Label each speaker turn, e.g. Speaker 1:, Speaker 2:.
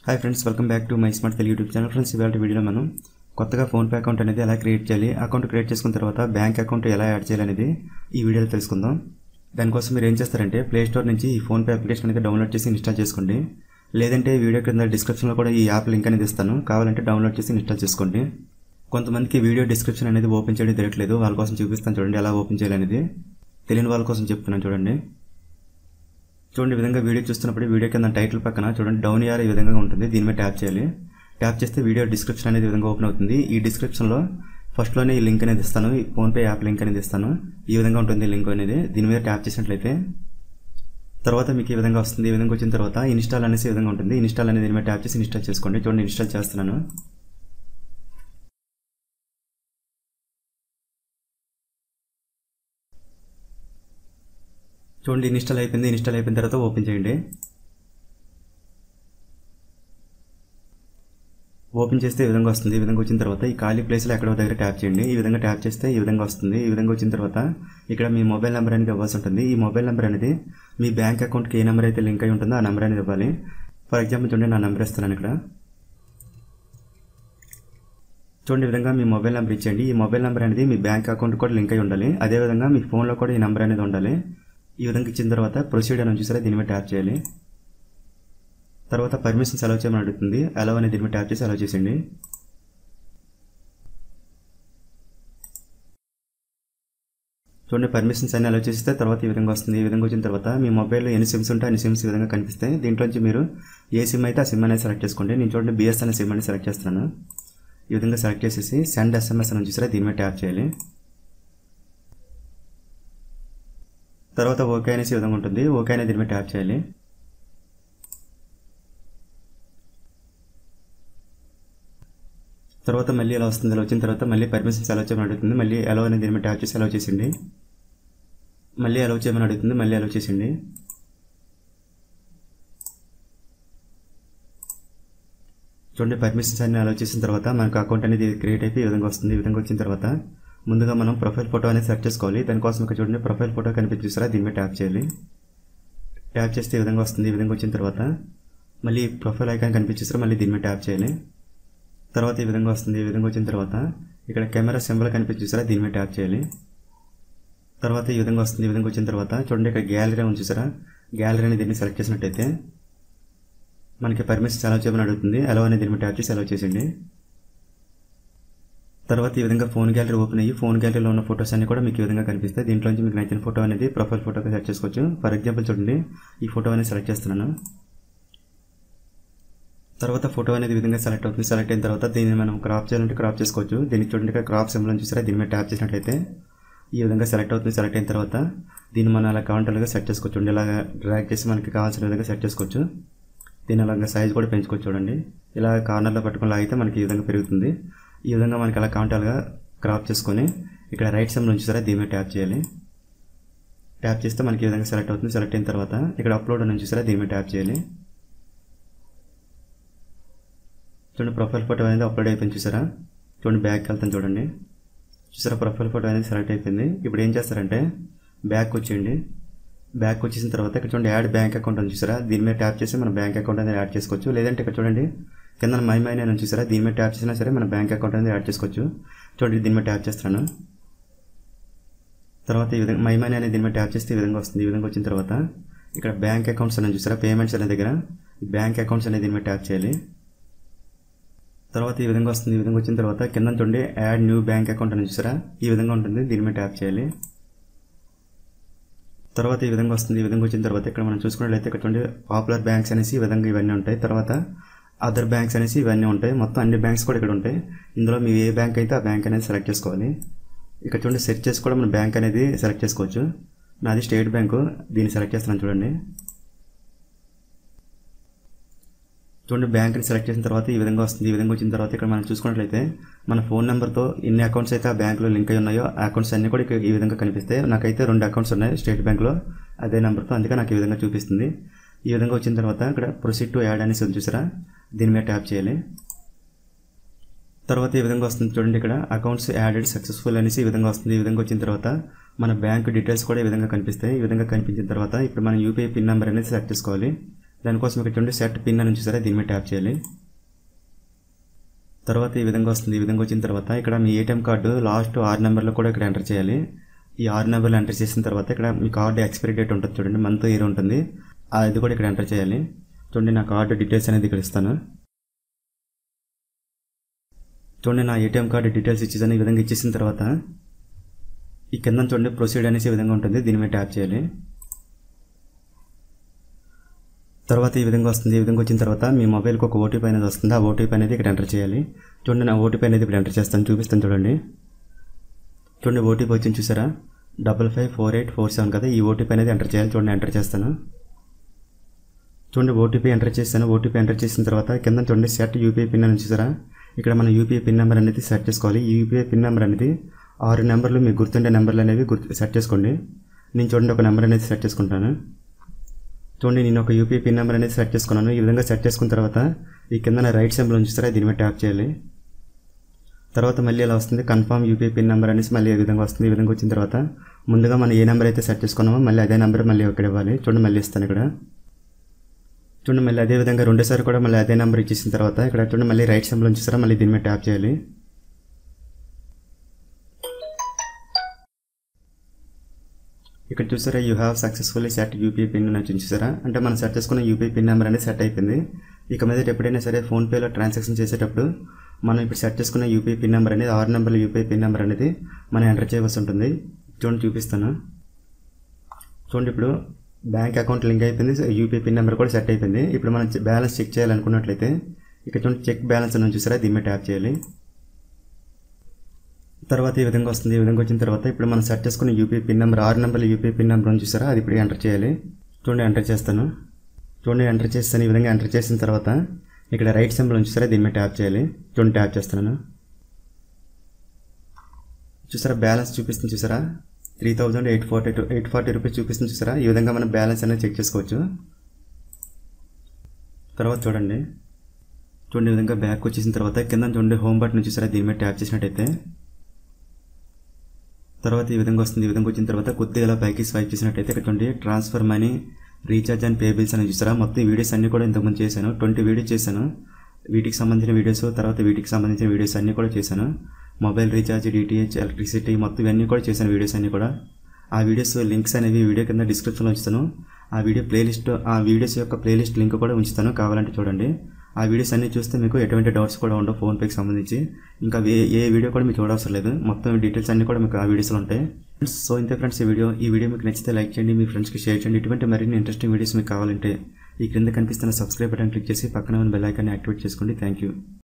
Speaker 1: hi friends welcome back to my smart Telugu YouTube channel friends ఇవాళ వీడియోలో మనం కొత్తగా ఫోన్పే అకౌంట్ అనేది ఎలా క్రియేట్ చేయాలి అకౌంట్ క్రియేట్ చేసుకున్న తర్వాత బ్యాంక్ అకౌంట్ ఎలా యాడ్ చేయాలి అనేది ఈ వీడియోలో తెలుసుకుందాం దానికోసం మీరు ఏం చేస్తారంటే ప్లే స్టోర్ నుంచి ఈ ఫోన్పే అప్లికేషన్ అనేది డౌన్లోడ్ చేసి ఇన్స్టాల్ చేసుకోండి లేదంటే వీడియో కింద డిస్క్రిప్షన్లో కూడా ఈ యాప్ లింక్ అనేది ఇస్తాను కావాలంటే డౌన్లోడ్ చేసి ఇన్స్టాల్ చేసుకోండి కొంతమందికి వీడియో డిస్క్రిప్షన్ అనేది ఓపెన్ చేయడం తెలియట్లేదు వాళ్ళ కోసం చూపిస్తాను చూడండి ఎలా ఓపెన్ చేయాలనేది తెలియని వాళ్ళ కోసం చెప్తున్నాను చూడండి చూడండి ఈ విధంగా వీడియో చూస్తున్నప్పుడు వీడియో కింద టైటిల్ పక్కన చూడండి డౌన్ ఇయర్ ఈ విధంగా ఉంటుంది దీని మీద ట్యాప్ చేయాలి ట్యాప్ చేస్తే వీడియో డిస్క్రిప్షన్ అనేది ఈ విధంగా ఓపెన్ అవుతుంది ఈ డిస్క్రిప్షన్లో ఫస్ట్లోనే ఈ లింక్ అనేది ఇస్తాను ఈ ఫోన్పే యాప్ లింక్ అనేది ఇస్తాను ఈ విధంగా ఉంటుంది లింక్ అనేది దీని మీద ట్యాప్ చేసినట్లయితే తర్వాత మీకు ఈ విధంగా వస్తుంది ఈ విధంగా వచ్చిన తర్వాత ఇన్స్టాల్ అనేసి ఈ విధంగా ఉంటుంది ఇన్స్టాల్ అనేది దీని మీద ట్యాప్ చేసి ఇన్స్టాల్ చేసుకోండి చూడండి ఇన్స్టాల్ చేస్తున్నాను చూడండి ఇన్స్టాల్ అయిపోయింది ఇన్స్టాల్ అయిపోయిన తర్వాత ఓపెన్ చేయండి ఓపెన్ చేస్తే ఈ విధంగా వస్తుంది ఈ విధంగా వచ్చిన తర్వాత ఈ ఖాళీ ప్లేస్లో ఎక్కడో దగ్గర ట్యాప్ చేయండి ఈ విధంగా ట్యాప్ చేస్తే ఈ విధంగా వస్తుంది ఈ విధంగా వచ్చిన తర్వాత ఇక్కడ మీ మొబైల్ నెంబర్ అనేది ఇవ్వాల్సి ఉంటుంది ఈ మొబైల్ నెంబర్ అనేది మీ బ్యాంక్ అకౌంట్కి ఏ నెంబర్ అయితే లింక్ అయి ఉంటుందో ఆ నెంబర్ అనేది ఇవ్వాలి ఫర్ ఎగ్జాంపుల్ చూడండి నా నెంబర్ ఇస్తున్నాను ఇక్కడ చూడండి ఈ విధంగా మీ మొబైల్ నెంబర్ ఇచ్చేయండి ఈ మొబైల్ నెంబర్ అనేది మీ బ్యాంక్ అకౌంట్ కూడా లింక్ అయి ఉండాలి అదేవిధంగా మీ ఫోన్లో కూడా ఈ నెంబర్ అనేది ఉండాలి ఈ విధంగా ఇచ్చిన తర్వాత ప్రొసీడ్ అని చూసారా దీని మీద ట్యాప్ చేయాలి తర్వాత పర్మిషన్స్ అలౌ చేయమని అడుగుతుంది అలౌ అనేది దీని మీద ట్యాప్ చేసి అలౌ చేసేయండి చూడండి పర్మిషన్స్ అన్ని అలౌ చేస్తే తర్వాత ఈ విధంగా వస్తుంది ఈ విధంగా వచ్చిన తర్వాత మీ మొబైల్లో ఎన్ని సిమ్స్ ఉంటే అన్ని సిమ్స్ ఈ విధంగా కనిపిస్తాయి దీంట్లోంచి మీరు ఏ సిమ్ అయితే ఆ సిమ్ అనేది సెలెక్ట్ చేసుకోండి నేను చూడండి బిఎస్ అనే సిమ్ అనేది సెలెక్ట్ చేస్తున్నాను ఈ విధంగా సెలెక్ట్ చేసేసి సెండ్ ఎస్ఎంఎస్ అని చూసారా దీని మీద ట్యాప్ చేయాలి తర్వాత ఓకే అనేసి ఈ విధంగా ఉంటుంది ఓకే అనేది దీని మీద ట్యాప్ చేయాలి తర్వాత మళ్ళీ ఎలా వస్తుంది ఇలా వచ్చిన తర్వాత మళ్ళీ పర్మిషన్స్ అలౌ చేయమని అడుగుతుంది మళ్ళీ అలౌ అనేది దీని మీద ట్యాప్ చేసి అలౌ చేసిండి మళ్ళీ అలౌ చేయమని అడుగుతుంది మళ్ళీ అలౌ చేసిండి చూడండి పర్మిషన్స్ అన్ని అలౌ చేసిన తర్వాత మనకు అకౌంట్ అనేది క్రియేట్ అయిపోయి ఈ విధంగా వస్తుంది ఈ విధంగా వచ్చిన తర్వాత ముందుగా మనం ప్రొఫైల్ ఫోటో అనేది సెర్చ్ చేసుకోవాలి దానికోసం ఇక్కడ చూడండి ప్రొఫైల్ ఫోటో కనిపించారా దీని మీద ట్యాప్ చేయాలి ట్యాప్ చేస్తే ఈ విధంగా వస్తుంది ఈ విధంగా వచ్చిన తర్వాత మళ్ళీ ప్రొఫైల్ ఐకాన్ కనిపించేసారా మళ్ళీ దీని మీద ట్యాప్ చేయాలి తర్వాత ఈ విధంగా వస్తుంది ఈ విధంగా వచ్చిన తర్వాత ఇక్కడ కెమెరా సింబల్ కనిపించేసారా దీని మీద ట్యాప్ చేయాలి తర్వాత ఈ విధంగా వస్తుంది ఈ విధంగా వచ్చిన తర్వాత చూడండి ఇక్కడ గ్యాలరీ ఉంది చూసారా గ్యాలరీ అనేది దీన్ని సెలెక్ట్ చేసినట్టయితే మనకి పర్మిషన్ అలౌ చేయమని అడుగుతుంది అలౌ అనేది దీని మీద ట్యాప్ చేసి అలౌ చేసేయండి తర్వాత ఈ విధంగా ఫోన్ గ్యాలరీ ఓపెన్ అయ్యి ఫోన్ గ్యాలరీలో ఉన్న ఫోటోస్ అన్ని కూడా మీకు ఈ విధంగా కనిపిస్తాయి దీంట్లోంచి మీకు నచ్చిన ఫోటో అనేది ప్రొఫైల్ ఫోటోగా సెలెక్ట్ చేసుకోవచ్చు ఫర్ ఎగ్జాంపుల్ చూడండి ఈ ఫోటో అనేది సెలెక్ట్ చేస్తున్నాను తర్వాత ఫోటో అనేది ఈ విధంగా సెలెక్ట్ అవుతుంది సెలెక్ట్ అయిన తర్వాత దీన్ని మనం క్రాప్ చేయాలంటే క్రాప్ చేసుకోవచ్చు దీనికి చూడండి ఇక్కడ క్రాప్ సింబల్ చూసారా దీని మీద ట్యాప్ చేసినట్లయితే ఈ విధంగా సెలెక్ట్ అవుతుంది సెలెక్ట్ అయిన తర్వాత దీన్ని మనం అలా కావాలంటే సెట్ చేసుకోవచ్చు చూడండి ఇలాగ డ్రాగ్ చేసి మనకి కావాల్సిన విధంగా సెట్ చేసుకోవచ్చు దీని అలాగా సైజ్ కూడా పెంచుకోవచ్చు చూడండి ఇలా కార్నర్లో పట్టుకుని లాగితే మనకి ఈ విధంగా పెరుగుతుంది ఈ విధంగా మనకి అలా కావాలంటే క్రాప్ చేసుకొని ఇక్కడ రైట్ సైడ్ నుంచి సరే దీని మీద ట్యాప్ చేయాలి ట్యాప్ చేస్తే మనకి ఈ విధంగా సెలెక్ట్ అవుతుంది సెలెక్ట్ అయిన తర్వాత ఇక్కడ అప్లోడ్ నుంచి సరే దీని మీద ట్యాప్ చేయాలి చూడండి ప్రొఫైల్ ఫోటో అనేది అప్లోడ్ అయిపోయింది చూసారా చూడండి బ్యాక్ వెళ్తాను చూడండి చూసారా ప్రొఫైల్ ఫోటో అనేది సెలెక్ట్ అయిపోయింది ఇప్పుడు ఏం చేస్తారంటే బ్యాక్ వచ్చేయండి బ్యాక్ వచ్చేసిన తర్వాత ఇక్కడ చూడండి యాడ్ బ్యాంక్ అకౌంట్ అని చూసారా దీని మీద ట్యాప్ చేసి మన బ్యాంక్ అకౌంట్ అనేది యాడ్ చేసుకోవచ్చు లేదంటే ఇక్కడ చూడండి కింద మై మై అని చూసారా దీని మీద ట్యాప్ చేసినా సరే మన బ్యాంక్ అకౌంట్ అనేది యాడ్ చేసుకోవచ్చు చూడండి దీని మీద ట్యాప్ చేస్తున్నాను తర్వాత ఈ విధంగా మై మనీ అనేది దీని మీద ట్యాప్ చేస్తే ఈ విధంగా వస్తుంది ఈ విధంగా వచ్చిన తర్వాత ఇక్కడ బ్యాంక్ అకౌంట్స్ అనేది చూసారా పేమెంట్స్ అనే దగ్గర బ్యాంక్ అకౌంట్స్ అనేది దీని మీద ట్యాప్ చేయాలి తర్వాత ఈ విధంగా వస్తుంది ఈ విధంగా వచ్చిన తర్వాత కింద చూడండి యాడ్ న్యూ బ్యాంక్ అకౌంట్ అని చూసారా ఈ విధంగా ఉంటుంది దీని మీద ట్యాప్ చేయాలి తర్వాత ఈ విధంగా వస్తుంది ఈ విధంగా వచ్చిన తర్వాత ఇక్కడ మనం చూసుకున్నట్లయితే ఇక్కడ చూడండి పాపులర్ బ్యాంక్స్ అనేసి ఈ విధంగా ఇవన్నీ ఉంటాయి తర్వాత అదర్ బ్యాంక్స్ అనేసి ఇవన్నీ ఉంటాయి మొత్తం అన్ని బ్యాంక్స్ కూడా ఇక్కడ ఉంటాయి ఇందులో మీరు ఏ బ్యాంక్ అయితే ఆ బ్యాంక్ అనేది సెలెక్ట్ చేసుకోవాలి ఇక్కడ చూడండి సెర్చ్ చేసి కూడా మన బ్యాంక్ అనేది సెలెక్ట్ చేసుకోవచ్చు నాది స్టేట్ బ్యాంకు దీన్ని సెలెక్ట్ చేస్తున్నాను చూడండి చూడండి బ్యాంక్ని సెలెక్ట్ చేసిన తర్వాత ఈ విధంగా వస్తుంది ఈ విధంగా వచ్చిన తర్వాత ఇక్కడ మనం చూసుకున్నట్లయితే మన ఫోన్ నెంబర్తో ఎన్ని అకౌంట్స్ అయితే ఆ బ్యాంకులో లింక్ అయి ఉన్నాయో ఆ అకౌంట్స్ అన్నీ కూడా ఇక్కడ ఈ విధంగా కనిపిస్తాయి నాకైతే రెండు అకౌంట్స్ ఉన్నాయి స్టేట్ బ్యాంక్లో అదే నెంబర్తో అందుకే నాకు ఈ విధంగా చూపిస్తుంది ఈ విధంగా వచ్చిన తర్వాత ఇక్కడ ప్రొసీడ్ టు యాడ్ అనేసి ఉంది చూసారా దీని మీద ట్యాప్ చేయాలి తర్వాత ఈ విధంగా వస్తుంది చూడండి ఇక్కడ అకౌంట్స్ యాడెడ్ సక్సెస్ఫుల్ అనేసి ఈ విధంగా వస్తుంది ఈ విధంగా వచ్చిన తర్వాత మన బ్యాంక్ డీటెయిల్స్ కూడా ఈ విధంగా కనిపిస్తాయి ఈ విధంగా కనిపించిన తర్వాత ఇప్పుడు మనం యూపీఐ పిన్ నెంబర్ అనేది సెలెక్ట్ చేసుకోవాలి దానికోసం ఇక్కడ చూడండి సెట్ పిన్ అని చూసారా దీని మీద ట్యాప్ చేయాలి తర్వాత ఈ విధంగా వస్తుంది ఈ విధంగా వచ్చిన తర్వాత ఇక్కడ మీ ఏటీఎం కార్డు లాస్ట్ ఆరు నెంబర్లో కూడా ఇక్కడ ఎంటర్ చేయాలి ఈ ఆరు నెంబర్లు ఎంటర్ చేసిన తర్వాత ఇక్కడ మీ కార్డు ఎక్స్పైరీ డేట్ ఉంటుంది చూడండి మంత్ ఇయర్ ఉంటుంది అది కూడా ఇక్కడ ఎంటర్ చేయాలి చూడండి నా కార్డు డీటెయిల్స్ అనేది ఇక్కడ ఇస్తాను చూడండి నా ఏటీఎం కార్డు డీటెయిల్స్ ఇచ్చేసాను ఈ విధంగా ఇచ్చేసిన తర్వాత ఈ కింద చూడండి ప్రొసీడ్ అనేసి ఈ విధంగా ఉంటుంది దీని మీద ట్యాప్ చేయాలి తర్వాత ఈ విధంగా వస్తుంది ఈ విధంగా వచ్చిన తర్వాత మీ మొబైల్కి ఒక ఓటీపీ అనేది వస్తుంది ఆ ఓటీపీ అనేది ఇక్కడ ఎంటర్ చేయాలి చూడండి నా ఓటీపీ అనేది ఇప్పుడు ఎంటర్ చేస్తాను చూపిస్తాను చూడండి చూడండి ఓటీపీ వచ్చింది చూసారా double five four eight four seven కదా ఈ ఓటీపీ అనేది ఎంటర్ చేయాలి చూడండి ఎంటర్ చేస్తాను చూడండి ఓటీపీ ఎంటర్ చేస్తాను ఓటీపీ ఎంటర్ చేసిన తర్వాత కింద చూడండి సెట్ యూపీఐ పిన్ అని చూసారా ఇక్కడ మన యూపీఐ పిన్ నెంబర్ అనేది సెట్ చేసుకోవాలి ఈ యూపీఐ పిన్ నెంబర్ అనేది ఆరు నెంబర్లు మీకు గుర్తుండే నెంబర్లు అనేవి గుర్తు సెట్ చేసుకోండి నేను చూడండి ఒక నెంబర్ అనేది సెట్ చేసుకుంటాను చూడండి నేను ఒక యూపీఐ పిన్ నెంబర్ అనేది సెట్ చేసుకున్నాను ఈ విధంగా సెట్ చేసుకున్న తర్వాత ఈ కింద రైట్ సింబల్ ఉంచుతారా దీని మీద ట్యాప్ చేయాలి తర్వాత మళ్ళీ ఇలా వస్తుంది కన్ఫర్మ్ యూపీఐ పిన్ నెంబర్ అనేసి మళ్ళీ ఈ విధంగా వస్తుంది ఈ విధంగా వచ్చిన తర్వాత ముందుగా మనం ఏ నెంబర్ అయితే సెట్ చేసుకున్నామో మళ్ళీ అదే నెంబర్ మళ్ళీ ఇక్కడ ఇవ్వాలి చూడండి మళ్ళీ ఇస్తాను ఇక్కడ చూడండి మళ్ళీ అదే విధంగా రెండోసారి కూడా మళ్ళీ అదే నెంబర్ ఇచ్చేసిన తర్వాత ఇక్కడ చూడండి మళ్ళీ రైట్ సింబల్ ఉంచేసారా మళ్ళీ దీని మీద ట్యాప్ చేయాలి ఇక్కడ చూసారా you have successfully set UPI pin అని చూసారా అంటే మనం సెట్ చేసుకున్న యూపీఐ పిన్ నెంబర్ అనేది సెట్ అయిపోయింది ఇక మీద ఎప్పుడైనా సరే ఫోన్పేలో ట్రాన్సాక్షన్ చేసేటప్పుడు మనం ఇప్పుడు సెట్ చేసుకున్న యూపీఐ పిన్ నెంబర్ అనేది ఆరు నెంబర్ల యూపీఐ పిన్ నెంబర్ అనేది మనం ఎంటర్ చేయవలసి ఉంటుంది చూడండి చూపిస్తాను చూడండి ఇప్పుడు బ్యాంక్ అకౌంట్ లింక్ అయిపోయింది యూపీఐ పిన్ నెంబర్ కూడా సెట్ అయిపోయింది ఇప్పుడు మనం బ్యాలెన్స్ చెక్ చేయాలనుకున్నట్లయితే ఇక్కడ చూడండి చెక్ బ్యాలెన్స్ అని చూసారా దీని మీద ట్యాప్ చేయాలి తర్వాత ఈ విధంగా వస్తుంది ఈ విధంగా వచ్చిన తర్వాత ఇప్పుడు మనం సెట్ చేసుకున్న యూపీఐ పిన్ నెంబర్ ఆరు నెంబర్ల యూపీఐ పిన్ నెంబర్ అని చూసారా అది ఇప్పుడు ఎంటర్ చేయాలి చూడండి ఎంటర్ చేస్తాను చూడండి ఎంటర్ చేస్తాను ఈ విధంగా ఎంటర్ చేసిన తర్వాత ఇక్కడ రైట్ సింబల్ చూసారా దీని మీద ట్యాప్ చేయాలి చూడండి ట్యాప్ చేస్తున్నాను చూసారా బ్యాలెన్స్ చూపిస్తుంది చూసారా three thousand eight forty two eight forty rupees చూపిస్తుంది చూసారా ఈ విధంగా మనం బ్యాలెన్స్ అనేది చెక్ చేసుకోవచ్చు తర్వాత చూడండి చూడండి ఈ విధంగా బ్యాక్ వచ్చేసిన తర్వాత కింద చూడండి హోమ్ బటన్ చూసారా దీని మీద ట్యాప్ చేసినట్టయితే తర్వాత ఈ విధంగా వస్తుంది ఈ విధంగా వచ్చిన తర్వాత కొద్దిగా ఇలా పైకి స్వైప్ చేసినట్టయితే ఇక్కడ చూడండి transfer money recharge and pay bills అని చూసారా మొత్తం ఈ వీడియోస్ అన్ని కూడా ఇంతకుముందు చేశాను ట్వంటీ వీడియోస్ చేశాను వీటికి సంబంధించిన వీడియోస్ తర్వాత వీటికి సంబంధించిన వీడియోస్ అన్నీ కూడా చేశాను మొబైల్ రీఛార్జ్ డిటిహెచ్ ఎలక్ట్రిసిటీ మొత్తం ఇవన్నీ కూడా చేశాను వీడియోస్ అన్నీ కూడా ఆ వీడియోస్ లింక్స్ అనేవి వీడియో కింద డిస్క్రిప్షన్లో ఉంచుతాను ఆ వీడియో ప్లేలిస్ట్ ఆ వీడియోస్ యొక్క ప్లేలిస్ట్ లింక్ కూడా ఉంచుతాను కావాలంటే చూడండి ఆ వీడియోస్ అన్ని చూస్తే మీకు ఎటువంటి డౌట్స్ కూడా ఉండవు ఫోన్పేకి సంబంధించి ఇంకా ఏ ఏ వీడియో కూడా మీకు చూడవసరం లేదు మొత్తం డీటెయిల్స్ అన్ని కూడా మీకు ఆ వీడియోస్లో ఉంటాయి సో ఇంతే ఫ్రెండ్స్ ఈ వీడియో ఈ వీడియో మీకు నచ్చితే లైక్ చేయండి మీ ఫ్రెండ్స్కి షేర్ చేయండి ఇటువంటి మరిన్ని ఇంట్రెస్టింగ్ వీడియోస్ మీకు కావాలంటే ఈ క్రింద కనిపిస్తున్న సబ్స్క్రైబ్ బటన్ క్లిక్ చేసి పక్కన ఉన్న బెల్ ఐకాన్ని యాక్టివేట్ చేసుకోండి థ్యాంక్ యూ